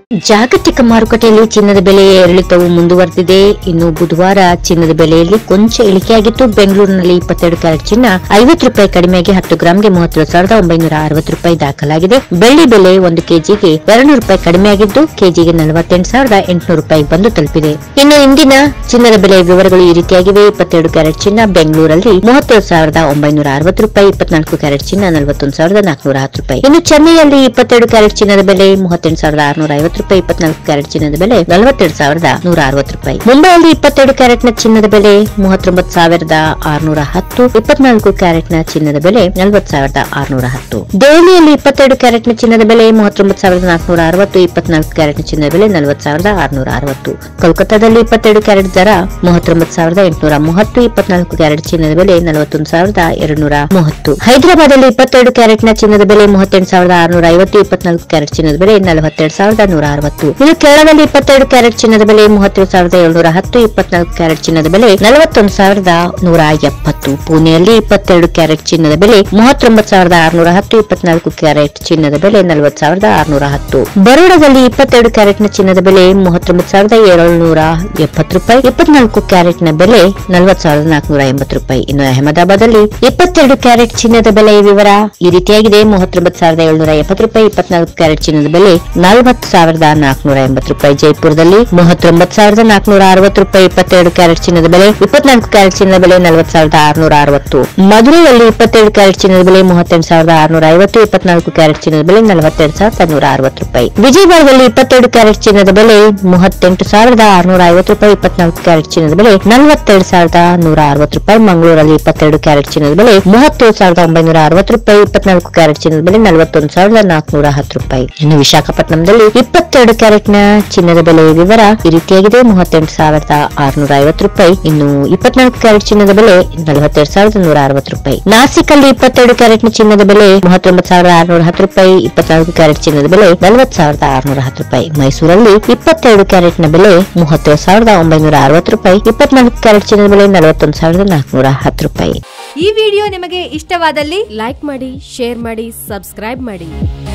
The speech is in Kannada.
ಜಾಗತಿಕ ಮಾರುಕಟ್ಟೆಯಲ್ಲಿ ಚಿನ್ನದ ಬೆಲೆ ಏರಿಳಿತವು ಮುಂದುವರೆದಿದೆ ಇನ್ನು ಬುಧವಾರ ಚಿನ್ನದ ಬೆಲೆಯಲ್ಲಿ ಕೊಂಚ ಇಳಿಕೆಯಾಗಿತ್ತು ಬೆಂಗಳೂರಿನಲ್ಲಿ ಇಪ್ಪತ್ತೆರಡು ಕ್ಯಾರೆಟ್ ಚಿನ್ನ ಐವತ್ತು ರೂಪಾಯಿ ಕಡಿಮೆಯಾಗಿ ಹತ್ತು ಗ್ರಾಂಗೆ ಮೂವತ್ತೇಳು ಸಾವಿರದ ಒಂಬೈನೂರ ಅರವತ್ತು ರೂಪಾಯಿ ದಾಖಲಾಗಿದೆ ಬೆಳ್ಳಿ ಬೆಲೆ ಒಂದು ಕೆಜಿಗೆ ಎರಡು ರೂಪಾಯಿ ಕಡಿಮೆಯಾಗಿದ್ದು ಕೆಜಿಗೆ ನಲವತ್ತೆಂಟು ಸಾವಿರದ ಎಂಟುನೂರು ರೂಪಾಯಿ ಬಂದು ತಲುಪಿದೆ ಇನ್ನು ಇಂದಿನ ಚಿನ್ನದ ಬೆಲೆ ವಿವರಗಳು ಈ ರೀತಿಯಾಗಿವೆ ಇಪ್ಪತ್ತೆರಡು ಕ್ಯಾರೆಟ್ ಚಿನ್ನ ಬೆಂಗಳೂರಲ್ಲಿ ಮೂವತ್ತೇಳು ಸಾವಿರದ ಒಂಬೈನೂರ ಅರವತ್ತು ರೂಪಾಯಿ ಇಪ್ಪತ್ನಾಲ್ಕು ಕ್ಯಾರೆಟ್ ಚಿನ್ನ ನಲವತ್ತೊಂದು ಸಾವಿರದ ನಾಲ್ಕುನೂರ ಹತ್ತು ರೂಪಾಯಿ ಇನ್ನು ಚೆನ್ನೈಯಲ್ಲಿ ಇಪ್ಪತ್ತೆರಡು ಕ್ಯಾರೆಟ್ ಚಿನ್ನದ ಬೆಲೆ ಮೂವತ್ತೆಂಟು ಸಾವಿರದ ಆರುನೂರ ಐವತ್ತು ರೂಪಾಯಿ ಇಪ್ಪತ್ನಾಲ್ಕು ಕ್ಯಾರೆಟ್ ಚಿನ್ನದ ಬೆಲೆ ನಲವತ್ತೆರಡು ಸಾವಿರದ ನೂರ ಅರವತ್ತು ರೂಪಾಯಿ ಮುಂಬೈಯಲ್ಲಿ ಇಪ್ಪತ್ತೆರಡು ಕ್ಯಾರೆಟ್ ನ ಚಿನ್ನದ ಬೆಲೆ ಮೂವತ್ತೊಂಬತ್ತು ಸಾವಿರದ ಆರುನೂರ ಹತ್ತು ಇಪ್ಪತ್ನಾಲ್ಕು ಕ್ಯಾರೆಟ್ ನ ಚಿನ್ನದ ಬೆಲೆ ನಲವತ್ತು ಸಾವಿರದ ಆರುನೂರ ಹತ್ತು ದೆಹಲಿಯಲ್ಲಿ ಇಪ್ಪತ್ತೆರಡು ಕ್ಯಾರೆಟ್ ನ ಚಿನ್ನದ ಬೆಲೆ ಮೂವತ್ತೊಂಬತ್ತು ಸಾವಿರದ ನಾಲ್ಕುನೂರ ಅರವತ್ತು ಇಪ್ಪತ್ನಾಲ್ಕು ಕ್ಯಾರೆಟ್ ನ ಚಿನ್ನದ ಬೆಲೆ ನಲವತ್ತು ಸಾವಿರದ ಆರುನೂರ ಅರವತ್ತು ಕೋಲ್ಕತ್ತಾದಲ್ಲಿ ಇಪ್ಪತ್ತೆರಡು ಕ್ಯಾರೆಟ್ ದರ ಮೂವತ್ತೊಂಬತ್ತು ಸಾವಿರದ ಎಂಟುನೂರ ಮೂವತ್ತು ಇಪ್ಪತ್ನಾಲ್ಕು ಕ್ಯಾರೆಟ್ ಚಿನ್ನದ ಬೆಲೆ ನಲವತ್ತೊಂದು ಸಾವಿರದ ಎರಡುನೂರ ಮೂವತ್ತು ಹೈದರಾಬಾದಲ್ಲಿ ಇಪ್ಪತ್ತೆರಡು ಕ್ಯಾರೆಟ್ ನ ಚಿನ್ನದ ಬೆಲೆ ಮೂವತ್ತೆಂಟು ಸಾವಿರದ ಆರುನೂರ ಐವತ್ತು ಇಪ್ಪತ್ನಾಲ್ಕು ಕ್ಯಾರೆಟ್ ಚಿನ್ನದ ಬೆಲೆ ನಲವತ್ತೆರಡು ಸಾವಿರದ ನೂರ ಅರವತ್ತು ಇನ್ನು ಕೇರಳದಲ್ಲಿ ಇಪ್ಪತ್ತೆರಡು ಕ್ಯಾರೆಟ್ ಚಿನ್ನದ ಬೆಲೆ ಮೂವತ್ತೇಳು ಸಾವಿರದ ಏಳ್ನೂರ ಹತ್ತು ಇಪ್ಪತ್ನಾಲ್ಕು ಕ್ಯಾರೆಟ್ ಚಿನ್ನದ ಬೆಲೆ ನಲವತ್ತೊಂದು ಸಾವಿರದ ನೂರ ಎಪ್ಪತ್ತು ಪುಣೆಯಲ್ಲಿ ಇಪ್ಪತ್ತೆರಡು ಕ್ಯಾರೆಟ್ ಚಿನ್ನದ ಬೆಲೆ ಮೂವತ್ತೊಂಬತ್ತು ಸಾವಿರದ ಆರುನೂರ ಹತ್ತು ಇಪ್ಪತ್ನಾಲ್ಕು ಕ್ಯಾರೆಟ್ ಚಿನ್ನದ ಬೆಲೆ ನಲವತ್ತು ಸಾವಿರದ ಆರುನೂರ ಹತ್ತು ಬರೋಡಾದಲ್ಲಿ ಇಪ್ಪತ್ತೆರಡು ಕ್ಯಾರೆಟ್ ನ ಚಿನ್ನದ ಬೆಲೆ ಮೂವತ್ತೊಂಬತ್ತು ಸಾವಿರದ ಏಳ್ನೂರ ಎಪ್ಪತ್ತು ರೂಪಾಯಿ ಇಪ್ಪತ್ನಾಲ್ಕು ಕ್ಯಾರೆಟ್ ನ ಬೆಲೆ ನಲವತ್ತು ಸಾವಿರದ ನಾಲ್ಕುನೂರ ಎಂಬತ್ತು ರೂಪಾಯಿ ಇನ್ನು ಅಹಮದಾಬಾದಲ್ಲಿ ಇಪ್ಪತ್ತೆರಡು ಕ್ಯಾರೆಟ್ ಚಿನ್ನದ ಬೆಲೆ ವಿವರ ಈ ರೀತಿಯಾಗಿದೆ ಮೂವತ್ತೊಂಬತ್ತು ಸಾವಿರದ ಏಳ್ನೂರ ಎಪ್ಪತ್ತು ರೂಪಾಯಿ ಇಪ್ಪತ್ನಾಲ್ಕು ಕ್ಯಾರೆಟ್ ಚಿನ್ನದ ಬೆಲೆ ನಲವತ್ತು ಸಾವಿರದ ನಾಲ್ಕುನೂರ ಎಂಬತ್ತು ರೂಪಾಯಿ ಜೈಪುರದಲ್ಲಿ ಮೂವತ್ತೊಂಬತ್ತು ಸಾವಿರದ ನಾಲ್ಕುನೂರ ಅರವತ್ತು ರೂಪಾಯಿ ಇಪ್ಪತ್ತೆರಡು ಕ್ಯಾರೆಟ್ ಚಿನ್ನದ ಬೆಲೆ ಇಪ್ಪತ್ನಾಲ್ಕು ಕ್ಯಾರೆಟ್ ಚಿನ್ನದ ಬೆಲೆ ನಲವತ್ತು ಸಾವಿರದ ಆರುನೂರ ಅರವತ್ತು ಮಧುರೈಯಲ್ಲಿ ಇಪ್ಪತ್ತೆರಡು ಕ್ಯಾರೆಟ್ ಚಿನ್ನದ ಬೆಲೆ ಮೂವತ್ತೆಂಟು ಸಾವಿರದ ಆರುನೂರ ಐವತ್ತು ಇಪ್ಪತ್ನಾಲ್ಕು ಕ್ಯಾರೆಟ್ ಚಿನ್ನದ ಬೆಲೆ ನಲವತ್ತೆರಡು ಸಾವಿರದ ನೂರ ಅರವತ್ತು ರೂಪಾಯಿ ವಿಜಯವಾಡದಲ್ಲಿ ಇಪ್ಪತ್ತೆರಡು ಕ್ಯಾರೆಟ್ ಚಿನ್ನದ ಬೆಲೆ ಮೂವತ್ತೆಂಟು ಸಾವಿರದ ಆರುನೂರ ಐವತ್ತು ರೂಪಾಯಿ ಇಪ್ಪತ್ನಾಲ್ಕು ಕ್ಯಾರೆಟ್ ಚಿನ್ನದ ಬೆಲೆ ನಲವತ್ತೆರಡು ಸಾವಿರದ ನೂರ ಅರವತ್ತು ರೂಪಾಯಿ ಮಂಗಳೂರಲ್ಲಿ ಇಪ್ಪತ್ತೆರಡು ಕ್ಯಾರೆಟ್ ಚಿನ್ನದ ಬೆಲೆ ಮೂವತ್ತೇಳು ಸಾವಿರದ ಒಂಬೈನೂರ ಅರವತ್ತು ರೂಪಾಯಿ ಇಪ್ಪತ್ನಾಲ್ಕು ಕ್ಯಾರೆಟ್ ಚಿನ್ನದ ಬೆಲೆ ನಲವತ್ತೊಂದು ಸಾವಿರದ ನಾಲ್ಕುನೂರ ಹತ್ತು ರೂಪಾಯಿ ಇನ್ನು ವಿಶಾಖಪಟ್ಟಣಂದಲ್ಲಿ ಇಪ್ಪತ್ತೆರಡು ಕ್ಯಾರೆಟ್ ನ ಚಿನ್ನದ ಬೆಲೆ ವಿವರ ಈ ರೀತಿಯಾಗಿದೆ ಮೂವತ್ತೆಂಟು ಸಾವಿರದ ಆರುನೂರ ಐವತ್ತು ರೂಪಾಯಿ ಇನ್ನು ಇಪ್ಪತ್ನಾಲ್ಕು ಕ್ಯಾರೆಟ್ ಚಿನ್ನದ ಬೆಲೆ ನಲವತ್ತೆರಡು ಸಾವಿರದ ನೂರ ಅರವತ್ತು ರೂಪಾಯಿ ನಾಸಿಕ್ ಅಲ್ಲಿ ಇಪ್ಪತ್ತೆರಡು ಕ್ಯಾರೆಟ್ ನ ಚಿನ್ನದ ಬೆಲೆ ಮೂವತ್ತೊಂಬತ್ತು ಸಾವಿರದ ಆರುನೂರ ಹತ್ತು ರೂಪಾಯಿ ಇಪ್ಪತ್ನಾಲ್ಕು ಕ್ಯಾರೆಟ್ ಚಿನ್ನದ ಬೆಲೆ ನಲವತ್ತು ಸಾವಿರದ ಆರುನೂರ ಹತ್ತು ರೂಪಾಯಿ ಮೈಸೂರಲ್ಲಿ ಇಪ್ಪತ್ತೆರಡು ಕ್ಯಾರೆಟ್ ನ ಬೆಲೆ ಮೂವತ್ತೇಳು ಸಾವಿರದ ಒಂಬೈನೂರ ಅರವತ್ತು ರೂಪಾಯಿ ಇಪ್ಪತ್ನಾಲ್ಕು ಕ್ಯಾರೆಟ್ ಚಿನ್ನದ ಬೆಲೆ ನಲವತ್ತೊಂದು ಸಾವಿರದ ನಾಲ್ಕುನೂರ ಹತ್ತು ರೂಪಾಯಿ ಈ ವಿಡಿಯೋ ನಿಮಗೆ ಇಷ್ಟವಾದಲ್ಲಿ ಲೈಕ್ ಮಾಡಿ ಶೇರ್ ಮಾಡಿ ಸಬ್ಸ್ಕ್ರೈಬ್ ಮಾಡಿ